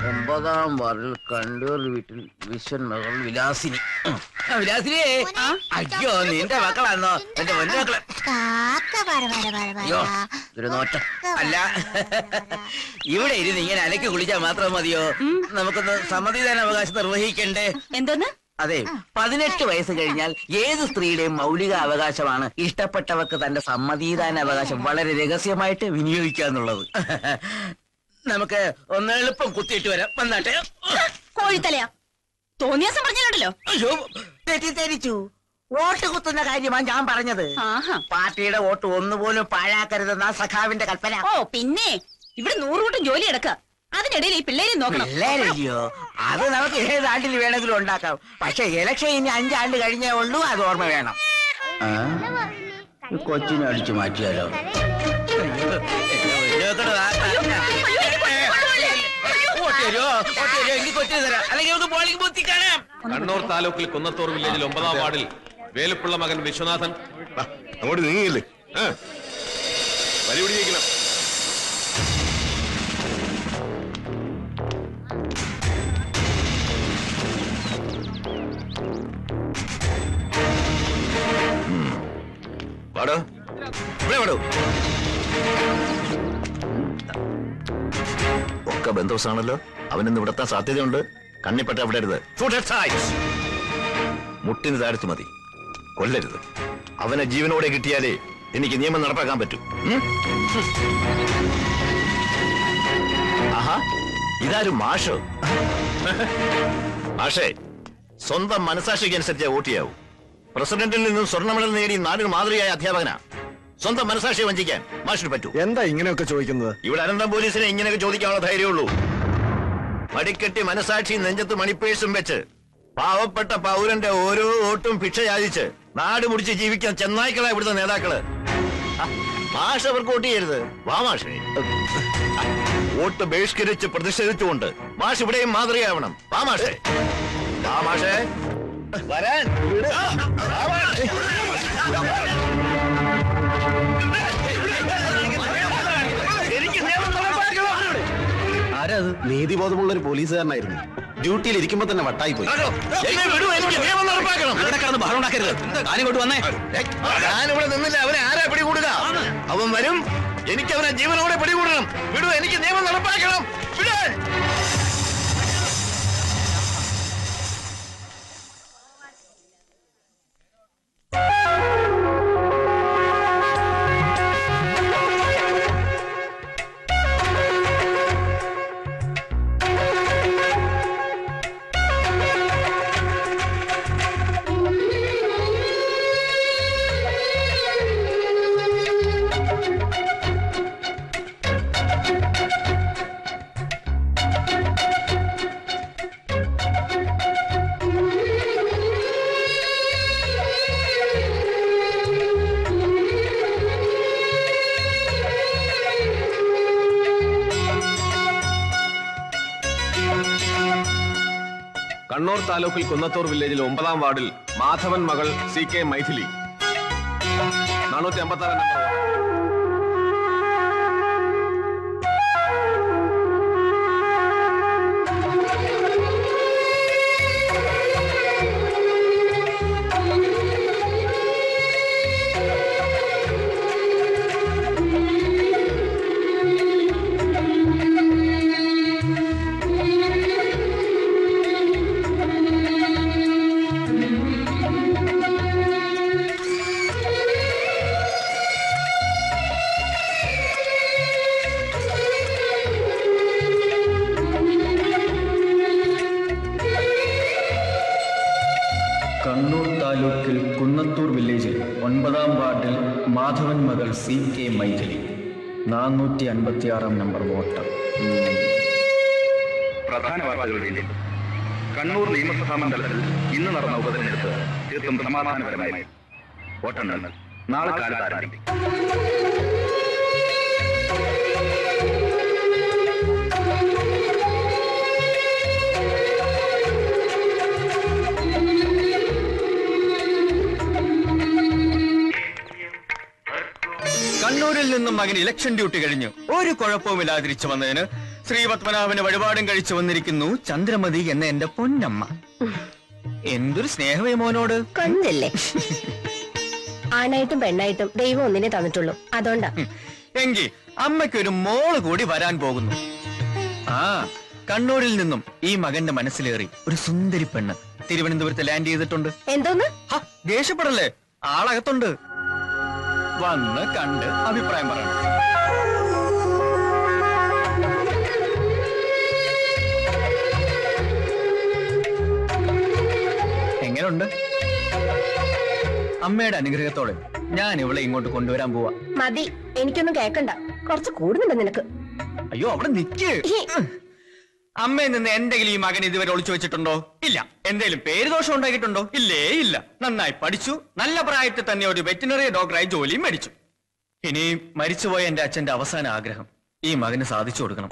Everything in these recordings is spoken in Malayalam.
ഒമ്പതാം വാർഡിൽ കണ്ടൂർ വീട്ടിൽ വിശ്വൻ മകൾ വിലാസിനി ആ, വിലാസിനി അയ്യോ നിന്റെ മക്കളാന്നോ എന്റെ പൊന്നു മക്കളെ കാക്ക പറ പറ പറ പറ. അയ്യോ ഒരു നോട്ടം അല്ല ഇവിടെ ഇരുന്ന് ഇങ്ങനെ അലക്കി കുളിച്ചാൽ മാത്രം മതിയോ നമുക്കൊന്ന് സമ്മതിദാന അവകാശം നിർവഹിക്കണ്ടേ എന്തോന്ന് അതെ പതിനെട്ട് വയസ്സ് കഴിഞ്ഞാൽ ഏത് സ്ത്രീയുടെയും മൗലിക അവകാശമാണ് ഇഷ്ടപ്പെട്ടവർക്ക് തന്റെ സമ്മതിദാന അവകാശം വളരെ രഹസ്യമായിട്ട് വിനിയോഗിക്കാന്നുള്ളത് നമുക്ക് ഒന്ന് എളുപ്പം കുത്തിയിട്ട് വരാം വന്നാട്ടെ കോഴിത്തലയാ തോന്നിയാസം പറഞ്ഞല്ലോ അയ്യോ തെറ്റിദ്ധരിച്ചു വോട്ട് കുത്തുന്ന കാര്യമാണ് ഞാൻ പറഞ്ഞത് ആഹാ പാർട്ടിയുടെ വോട്ട് ഒന്നുപോലും പാഴാക്കരുതെന്ന സഖാവിന്റെ കൽപ്പന ഓ പിന്നെ ഇവിടെ നൂറുകൂട്ടം ജോലി എടുക്ക അതിനിടയിൽ ഈ പിള്ളേരെ നോക്കണം പിള്ളേരയ്യോ അത് നമുക്ക് ഏത് ആണ്ടിൽ വേണമെങ്കിലും ഉണ്ടാക്കാം പക്ഷെ ഇലക്ഷൻ ഇനി അഞ്ചാണ്ട് കഴിഞ്ഞേ ഉള്ളൂ അത് ഓർമ്മ വേണം ആ? ഈ കൊച്ചിനെ അടിച്ചു മാറ്റിയാലോ അയ്യോ, എന്നെ വെക്കണത് ആ കാലിനാ. വോട്ട് തരുവോ? വോട്ട് തരുവോ? എങ്കിൽ കൊച്ചിന് തരാം അല്ലെങ്കിൽ നമുക്ക് പോളിംഗ് ബൂത്തിൽ കാണാം കണ്ണൂർ താലൂക്കിൽ കുന്നത്തൂർ വില്ലേജിൽ ഒമ്പതാം വാർഡിൽ വേലുപ്പിള്ള മകൻ വിശ്വനാഥൻ ആ, അങ്ങോട്ട് നീങ്ങിയില്ലേ ആ, വരി പിടിക്കണം വാടോ ഇവിടെ വാടോ ഒക്കെ ബന്ധുസാണല്ലോ അവനിന്ന് ഇവിടെത്താൻ സാധ്യതയുണ്ട് കണ്ണിപ്പെട്ട വിടരുത് Shoot at sides. മുട്ടിന് താഴ്ത്തു മതി കൊല്ലരുത് അവനെ ജീവനോടെ കിട്ടിയാലേ എനിക്ക് നിയമം നടപ്പാക്കാൻ പറ്റൂ ഉം? ആഹാ ഇതാരും മാഷോ മാഷേ സ്വന്തം മനസാക്ഷിക്ക് അനുസരിച്ച് വോട്ട് ചെയ്യാവൂ പ്രസിഡന്റിൽ നിന്നും സ്വർണ്ണ മെഡൽ നേടി നാടിന് മാതൃകയായ അധ്യാപകനാ സ്വന്തം മനസാക്ഷിയെ വഞ്ചിക്കാൻ മാഷിന് പറ്റൂ എന്താ ഇങ്ങനെയൊക്കെ ചോദിക്കുന്നത് ഇവിടെ അനന്തം പോലീസിനെ ഇങ്ങനെയൊക്കെ ചോദിക്കാനുള്ള ധൈര്യമുള്ളൂ മടിക്കെട്ടി മനസാക്ഷി നെഞ്ചത്ത് മണിപ്പേഴ്സും വെച്ച് പാവപ്പെട്ട പൗരന്റെ ഓരോ വോട്ടും ഭിക്ഷ യാചിച്ച് നാട് മുടിച്ച് ജീവിക്കാൻ ചെന്നായ്ക്കളാ ഇവിടുത്തെ നേതാക്കള് ആ, മാഷ് അവർക്ക് വോട്ട് ചെയ്യരുത് വാ മാഷേ ആ, വോട്ട് ബഹിഷ്കരിച്ച് പ്രതിഷേധിച്ചുകൊണ്ട് മാഷ് ഇവിടെയും മാതൃകയാവണം വാ മാഷേ വാ മാഷേ വരാൻ ആ, വാ മാഷേ. എനിക്ക് നിയമം നടപ്പാക്കണം. ആരത് നീതിബോധമുള്ള ഒരു പോലീസുകാരനായിരുന്നു ഡ്യൂട്ടിയിൽ ഇരിക്കുമ്പോ തന്നെ വട്ടായി പോയി ഹലോ, എന്നെ വിടൂ എനിക്ക് നിയമം നടപ്പാക്കണം ഇവിടെ കിടന്ന് ബഹളം ഉണ്ടാക്കരുത് താനും ഇങ്ങോട്ട് വന്നേ ഞാനിവിടെ നിന്നില്ല അവനെ ആരാ പിടികൂടുക അവൻ വരും എനിക്ക് അവനെ ജീവനോടെ പിടികൂടണം വിടൂ എനിക്ക് നിയമം നടപ്പാക്കണം വിടാൻ കണ്ണൂർ താലൂക്കിൽ കുന്നത്തൂർ വില്ലേജിൽ ഒമ്പതാം വാർഡിൽ മാധവൻ മകൾ സി കെ മൈഥിലി നാനൂറ്റി അമ്പത്തി ആറ് നമ്പർ കണ്ണൂർ താലൂക്കിൽ കുന്നത്തൂർ വില്ലേജിൽ ഒൻപതാം വാർഡിൽ മാധവൻ മകൾ സി കെ മൈഥിലി നാനൂറ്റി അൻപത്തിയാറാം നമ്പർ വോട്ട് പ്രധാന വാർത്തകളിലേക്ക് കണ്ണൂർ നിയമസഭാ മണ്ഡലത്തിൽ ഇന്ന് നടന്ന ഉപതെരഞ്ഞെടുപ്പ് തീർത്തും സമാധാനപരമായി വോട്ടെണ്ണൽ നാളെ കാലത്ത് ആരംഭിക്കും കണ്ണൂരിൽ നിന്നും മകൻ ഇലക്ഷൻ ഡ്യൂട്ടി കഴിഞ്ഞു ഒരു കുഴപ്പവുമില്ലാതെ തിരിച്ചു വന്നതിന് ശ്രീപത്മനാഭന് വഴിപാടും കഴിച്ചു വന്നിരിക്കുന്നു ചന്ദ്രമതി എന്ന എന്റെ പൊന്നമ്മ എന്തൊരു സ്നേഹമേ മോനോട് കൊഞ്ചല്ലേ ആണായിട്ടും പെണ്ണായിട്ടും ദൈവം ഒന്നിനെ തന്നിട്ടുള്ളൂ അതുകൊണ്ടാ എങ്കി അമ്മയ്ക്കൊരു മോള് കൂടി വരാൻ പോകുന്നു ആ കണ്ണൂരിൽ നിന്നും ഈ മകന്റെ മനസ്സിലേറി ഒരു സുന്ദരി പെണ്ണ് തിരുവനന്തപുരത്ത് ലാൻഡ് ചെയ്തിട്ടുണ്ട് എന്തോന്ന് ഹ, ദേഷ്യപ്പെടല്ലേ ആളകത്തുണ്ട് വന്ന് കണ്ട് അഭിപ്രായം പറയണം എങ്ങനെയുണ്ട് അമ്മയുടെ അനുഗ്രഹത്തോടെ ഞാൻ ഇവളെ ഇങ്ങോട്ട് കൊണ്ടുവരാൻ പോവാ മതി എനിക്കൊന്നും കേക്കണ്ട കുറച്ച് കൂടുന്നുണ്ട് നിനക്ക് അയ്യോ അവിടെ നിക്ക് അമ്മയിൽ നിന്ന് എന്തെങ്കിലും ഈ മകൻ ഇതുവരെ ഒളിച്ചു വെച്ചിട്ടുണ്ടോ ഇല്ല എന്തെങ്കിലും പേര് ദോഷം ഉണ്ടാക്കിയിട്ടുണ്ടോ ഇല്ലേ ഇല്ല നന്നായി പഠിച്ചു നല്ല പ്രായത്തിൽ തന്നെ ഒരു വെറ്റിനറി ഡോക്ടറായി ജോലിയും മേടിച്ചു ഇനി മരിച്ചുപോയ എന്റെ അച്ഛന്റെ അവസാന ആഗ്രഹം ഈ മകന് സാധിച്ചു കൊടുക്കണം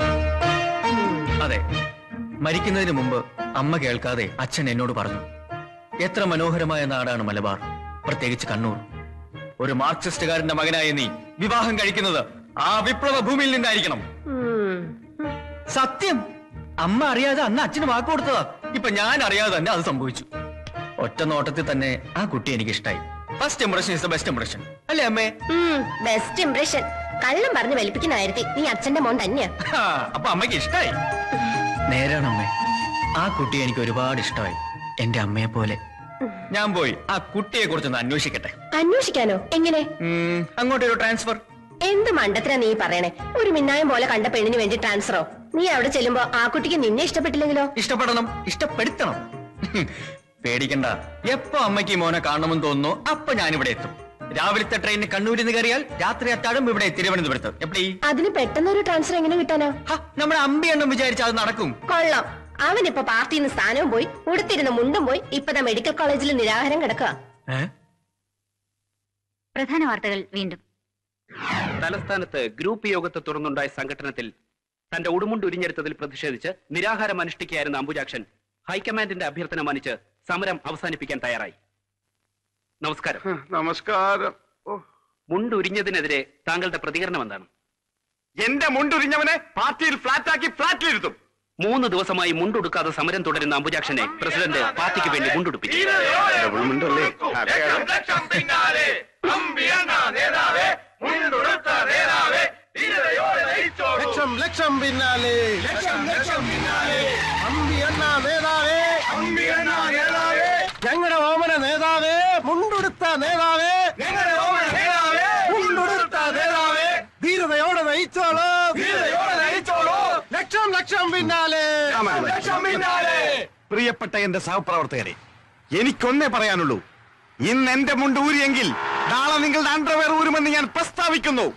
അതെ മരിക്കുന്നതിന് മുമ്പ് അമ്മ കേൾക്കാതെ അച്ഛൻ എന്നോട് പറഞ്ഞു എത്ര മനോഹരമായ നാടാണ് മലബാർ പ്രത്യേകിച്ച് കണ്ണൂർ ഒരു മാർക്സിസ്റ്റുകാരന്റെ മകനായ നീ വിവാഹം കഴിക്കുന്നത് ആ വിപ്ലവ ഭൂമിയിൽ നിന്നായിരിക്കണം ഉം. സത്യം അമ്മ അറിയാതെ അന്ന് അച്ഛന് വാക്ക് കൊടുത്തതാ ഇപ്പൊ ഞാൻ അറിയാതെ തന്നെ അത് സംഭവിച്ചു ഒറ്റ നോട്ടത്തിൽ തന്നെ ആ കുട്ടി എനിക്ക് ഇഷ്ടായി first impression is the best impression അല്ലേ അമ്മേ ബെസ്റ്റ് ഇംപ്രഷൻ കള്ളം പറഞ്ഞ് വലിപ്പിക്കുന്ന കാര്യത്തിൽ നീ അച്ഛന്റെ മോൻ തന്നെയാ ഹാ, അപ്പൊ അമ്മയ്ക്ക് ഇഷ്ടായി നേരാണ് അമ്മേ ആ കുട്ടി എനിക്ക് ഒരുപാട് ഇഷ്ടമായി എന്റെ അമ്മയെ പോലെ ഞാൻ പോയി ആ കുട്ടിയെ കുറിച്ചൊന്ന് അന്വേഷിക്കട്ടെ അന്വേഷിക്കാനോ എങ്ങനെ ഉം, അങ്ങോട്ടൊരു ട്രാൻസ്ഫർ എന്ത് മണ്ടത്തിനാ നീ പറയണേ ഒരു മിന്നായം പോലെ കണ്ട പെണ്ണിന് വേണ്ടി ട്രാൻസ്ഫറോ നീ അവിടെ ചെല്ലുമ്പോ ആ കുട്ടിക്ക് നിന്നെ ഇഷ്ടപ്പെട്ടില്ലെങ്കിലോ ഇഷ്ടപ്പെടണം ഇഷ്ടപ്പെടുത്തണം ഹും, പേടിക്കണ്ട എപ്പോ അമ്മയ്ക്ക് ഈ മോനെ കാണണമെന്ന് തോന്നുന്നു അപ്പൊ ഞാൻ ഇവിടെ എത്തും രാവിലത്തെ ട്രെയിനിന് കണ്ണൂരിൽ നിന്ന് കയറിയാൽ രാത്രി അത്താഴം ഇവിടെ തിരുവനന്തപുരത്ത് എപ്പടി അതിന് പെട്ടെന്ന് ഒരു ട്രാൻസ്ഫർ എങ്ങനെ കിട്ടാനോ ഹ, നമ്മുടെ അമ്പി എണ്ണം വിചാരിച്ചാൽ അത് നടക്കും കൊള്ളാം അവനിപ്പോ പാർട്ടിയിൽ നിന്ന് സ്ഥാനവും പോയി ഉടുത്തിരുന്ന മുണ്ടും പോയി ഇപ്പതാ മെഡിക്കൽ കോളേജിൽ നിരാഹാരം കിടക്കുക ഏ? പ്രധാന വാർത്തകൾ വീണ്ടും തലസ്ഥാനത്ത് ഗ്രൂപ്പ് യോഗത്തെ തുടർന്നുണ്ടായ സംഘടനത്തിൽ തന്റെ ഉടുമുണ്ട് ഉരിഞ്ഞെടുത്തതിൽ പ്രതിഷേധിച്ച് നിരാഹാരം അനുഷ്ഠിക്കുകയായിരുന്ന അംബുജാക്ഷൻ ഹൈക്കമാൻഡിന്റെ അഭ്യർത്ഥന മാനിച്ച് സമരം അവസാനിപ്പിക്കാൻ തയ്യാറായി നമസ്കാരം നമസ്കാരം മുണ്ട് ഉരിഞ്ഞതിനെതിരെ താങ്കളുടെ പ്രതികരണം എന്താണ് എന്റെ മുണ്ടുരിഞ്ഞവനെ പാർട്ടിയിൽ ഫ്ലാറ്റാക്കി ഫ്ലാറ്റിലിരുത്തും മൂന്ന് ദിവസമായി മുണ്ടുടുക്കാതെ സമരം തുടരുന്ന അംബുജാക്ഷനെ പ്രസിഡന്റ് പാർട്ടിക്ക് വേണ്ടി മുണ്ടുടുപ്പിച്ചു ലക്ഷം ലക്ഷം പിന്നാലെ ലക്ഷം ലക്ഷം പിന്നാലെ അമ്പി അണ്ണ നേതാവേ അമ്പി അണ്ണ നേതാവേ ഞങ്ങളുടെ ഓമന നേതാവേ മുണ്ടുടുത്ത നേതാവേ ഞങ്ങളുടെ ഓമന നേതാവേ മുണ്ടുടുത്ത നേതാവേ ധീരതയോടെ നയിച്ചോളൂ ധീരതയോടെ നയിച്ചോളൂ ലക്ഷം ലക്ഷം പിന്നാലെ ലക്ഷം പിന്നാലെ പ്രിയപ്പെട്ട എന്റെ സഹപ്രവർത്തകരെ എനിക്കൊന്നേ പറയാനുള്ളൂ ഇന്ന് എന്റെ മുണ്ട് ഊരിയെങ്കിൽ നാളെ നിങ്ങളുടെ അണ്ടർവെയർ ഊരുമെന്ന് ഞാൻ പ്രസ്താവിക്കുന്നു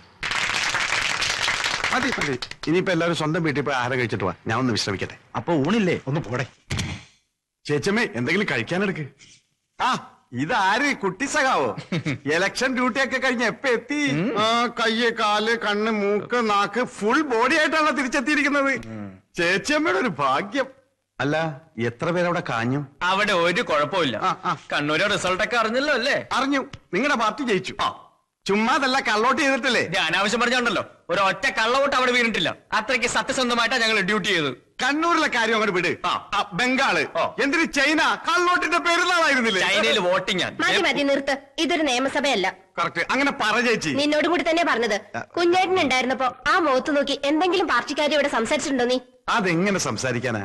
മതി മതി ഇനിയിപ്പോ എല്ലാവരും സ്വന്തം വീട്ടിൽ പോയി ആഹാരം കഴിച്ചിട്ട് വാ ഞാൻ ഒന്ന് വിശ്രമിക്കട്ടെ അപ്പൊ ഊണില്ലേ ഒന്ന് പോടെ ചേച്ചമ്മേ എന്തെങ്കിലും കഴിക്കാനെടുക്ക് ആ ഇതാര് കുട്ടി സഖാവോ ഇലക്ഷൻ ഡ്യൂട്ടി ഒക്കെ കഴിഞ്ഞ് എപ്പ എത്തി ആ കയ്യ് കാല് കണ്ണ് മൂക്ക് നാക്ക് ഫുൾ ബോഡി ആയിട്ടാണല്ലോ തിരിച്ചെത്തിയിരിക്കുന്നത് ചേച്ചിയമ്മയുടെ ഒരു ഭാഗ്യം അല്ല എത്ര പേരവിടെ കാഞ്ഞു അവിടെ ഒരു കുഴപ്പമില്ല ആ, ആ. കണ്ണൂരെ റിസൾട്ട് ഒക്കെ അറിഞ്ഞല്ലോ അല്ലേ അറിഞ്ഞു നിങ്ങളുടെ പാർട്ടി ജയിച്ചു ചുമ്മാതല്ല കള്ളോട്ട് ചെയ്തിട്ടില്ലേ ഇത് അനാവശ്യം പറഞ്ഞോണ്ടല്ലോ ഒരു ഒറ്റ കള്ളവോട്ട് അവിടെ വീണിട്ടില്ല അത്രയ്ക്ക് സത്യസന്ധമായിട്ടാ ഞങ്ങൾ ഡ്യൂട്ടി ചെയ്ത് കണ്ണൂരിലെ കാര്യം അങ്ങോട്ട് വിട് ആ. ആ, ബംഗാള് ഓ. എന്തിന് ചൈന കള്ളോട്ടിന്റെ പെരുന്നാളായിരുന്നില്ലേ ചൈനയിൽ വോട്ടിംഗ് മതി മതി നിർത്ത് ഇതൊരു നിയമസഭയല്ല കറക്റ്റ് അങ്ങനെ പറ ചേച്ചി നിന്നോട് കൂടി തന്നെ പറഞ്ഞത് കുഞ്ഞേട്ടൻ ഉണ്ടായിരുന്നപ്പോ ആ മുഖത്ത് നോക്കി എന്തെങ്കിലും പാർട്ടിക്കാരി ഇവിടെ സംസാരിച്ചിട്ടുണ്ടോ നീ അതെങ്ങനെ സംസാരിക്കാനാ